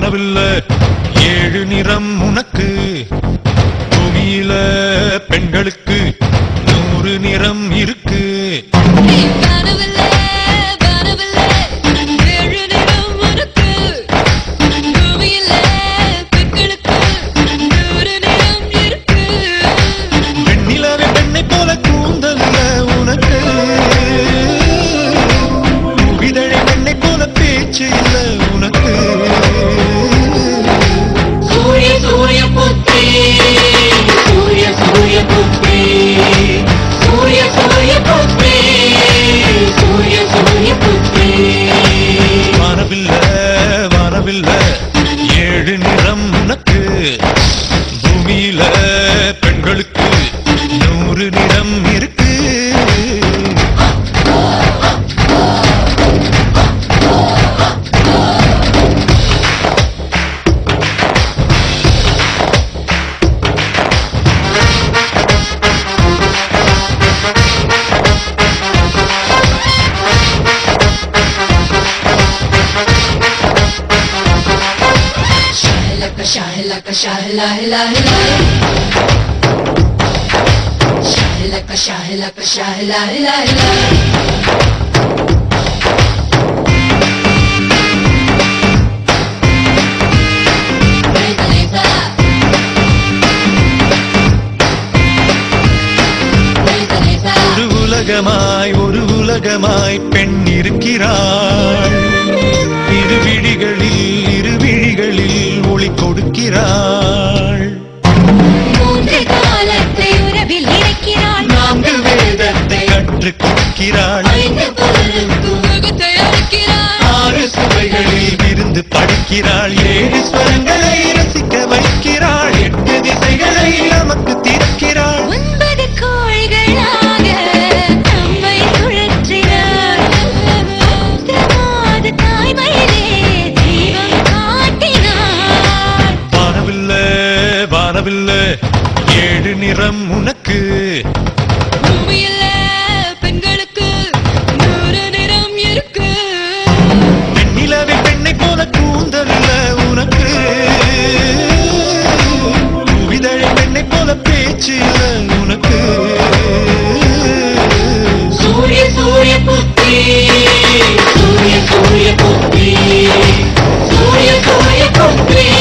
வானவில்ல ஏழு நிறம் உனக்கு பூமியில பெண்களுக்கு நூறு நிறம் இருக்கு வானவில்லை, வானவில்லை, ஏழு நிறம் உனக்கு. பூமியில பெண்களுக்கு நூறு நிறம் இருக்கு. பெண்ணிலாவே பெண்ணை போல கூந்தல்ல உனக்கு விதழை பெண்ணை போல பேச்சு இல்ல உனக்கு சூரிய சூரிய புத்தி சூரிய சூரிய புத்தி சூரிய சூரிய புத்தி சூரிய சூரிய புத்தி வானவில்ல வானவில்ல ஏழு நிறம் உனக்கு பூமியில பெண்களுக்கு நூறு நிறம் இருக்கு Shahalaka, shahalaka, shahala, hila, hila. Shahalaka, shahalaka, shahala, hila, hila. Lisa, Lisa. Lisa, Lisa. ஒரு உலகமாய் ஒரு உலகமாய் பெண் இருக்கிறாள் இரு விழிகளில் இரு விழிகளில் ஒளி கொடுக்கிறாள் மூன்று காலத்தை உறவில் இருக்கிறாள் நான்கு வேதத்தை கற்றுக் கொடுக்கிறாள் ஐந்து பொருளுக்கும் உலகத்தை அளிக்கிறாள் ஆறு சுவைகளில் விருந்து படைக்கிறாள் ஏழு ஸ்வரங்களை ரசிக்க வைக்கிறாள் எட்டு திசைகளை நமக்கு திறக்கிறாள் ஒன்பது கோள்களாக நம்மை சுழற்றினார் மாத தாய்மையிலே தெய்வம் காட்டினார் வானவில்ல வானவில்ல ஏழு நிறம் உனக்கு பூமியில பெண்களுக்கு நூறு நிறம் இருக்கு பெண்ணிலவே பெண்ணை போல கூந்தல் உனக்கு விதழை பெண்ணை போல பேச்சு இல்ல உனக்கு சூரிய சூரிய புத்தி சூரிய சூரிய புத்தி சூரிய சூரிய புத்தி